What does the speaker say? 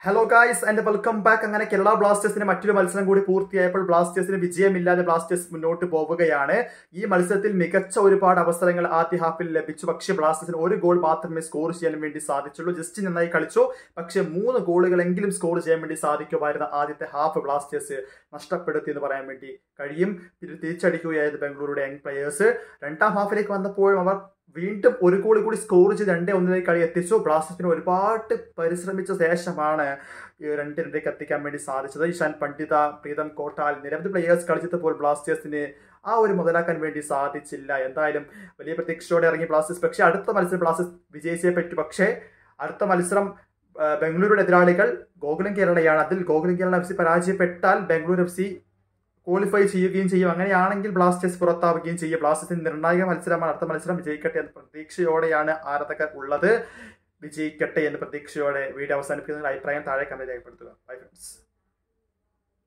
hello guys and welcome back അങ്ങനെ കേരള ബ്ലാസ്റ്റേഴ്സിന് മറ്റൊരു മത്സരം കൂടി പൂർത്തിയായപ്പോൾ ബ്ലാസ്റ്റേഴ്സിന് വിജയമില്ലാതെ ബ്ലാസ്റ്റേഴ്സ് മുന്നോട്ട് പോവുകയാണ് ഈ മത്സരത്തിൽ മികച്ച ഒരുപാട് അവസരങ്ങൾ ആദ്യ ഹാഫിൽ ലഭിച്ചു പക്ഷേ ബ്ലാസ്റ്റേഴ്സിന് ഒരു ഗോൾ മാത്രമേ സ്കോർ ചെയ്യാൻ വേണ്ടി സാധിച്ചുള്ളൂ ജസ്റ്റ് നന്നായി കളിച്ചു പക്ഷേ മൂന്ന് ഗോളുകളെങ്കിലും സ്കോർ ചെയ്യാൻ വേണ്ടി സാധിക്കുമായിരുന്ന ആദ്യത്തെ ഹാഫ് ബ്ലാസ്റ്റേഴ്സ് നഷ്ടപ്പെടുത്തി എന്ന് പറയാൻ വേണ്ടി കഴിയും ഇത് തിരിച്ചടിക്കുകയായത് ബാംഗ്ലൂരുടെ യങ് പ്ലെയേഴ്സ് രണ്ടാം ഹാഫിലേക്ക് വന്നപ്പോഴും അവർ വീണ്ടും ഒരു ഗോൾ കൂടി സ്കോർ ചെയ്ത് രണ്ടേ ഒന്നിലേക്ക് കളി എത്തിച്ചു ബ്ലാസ്റ്റേഴ്സിന് ഒരുപാട് പരിശ്രമിച്ച ശേഷമാണ് ഈ രണ്ട് രണ്ടിലേക്ക് എത്തിക്കാൻ വേണ്ടി സാധിച്ചത് ഇഷാൻ പണ്ഡിത പ്രീതം കോട്ടാൽ നിരവധി പ്ലേയേഴ്സ് കളിച്ചപ്പോൾ ബ്ലാസ്റ്റേഴ്സിന് ആ ഒരു മുതലാക്കാൻ വേണ്ടി സാധിച്ചില്ല എന്തായാലും വലിയ പ്രതീക്ഷയോടെ ഇറങ്ങി ബ്ലാസ്റ്റേഴ്സ് പക്ഷേ അടുത്ത മത്സരം ബ്ലാസ്റ്റേഴ്സ് വിജയിച്ചേ പറ്റൂ പക്ഷേ അടുത്ത മത്സരം ബംഗളൂരുടെ എതിരാളികൾ ഗോകുലം കേരളയാണ് അതിൽ ഗോകുലം കേരള എഫ് സി പരാജയപ്പെട്ടാൽ ബാംഗ്ലൂർ എഫ് സി ക്വാളിഫൈ ചെയ്യുകയും ചെയ്യും അങ്ങനെയാണെങ്കിൽ ബ്ലാസ്റ്റേഴ്സ് പുറത്താവുകയും ചെയ്യും ബ്ലാസ്റ്റേഴ്സിന് നിർണായക മത്സരമാണ് അടുത്ത മത്സരം വിജയിക്കട്ടെ എന്ന പ്രതീക്ഷയോടെയാണ് ആരാധകർ ഉള്ളത് വിജയിക്കട്ടെ എന്ന പ്രതീക്ഷയോടെ വീഡിയോ അവസാനിപ്പിക്കുന്നതിന് അഭിപ്രായം താഴെ കമന്റ് രേഖപ്പെടുത്തുക ബൈ ഫ്രണ്ട്സ്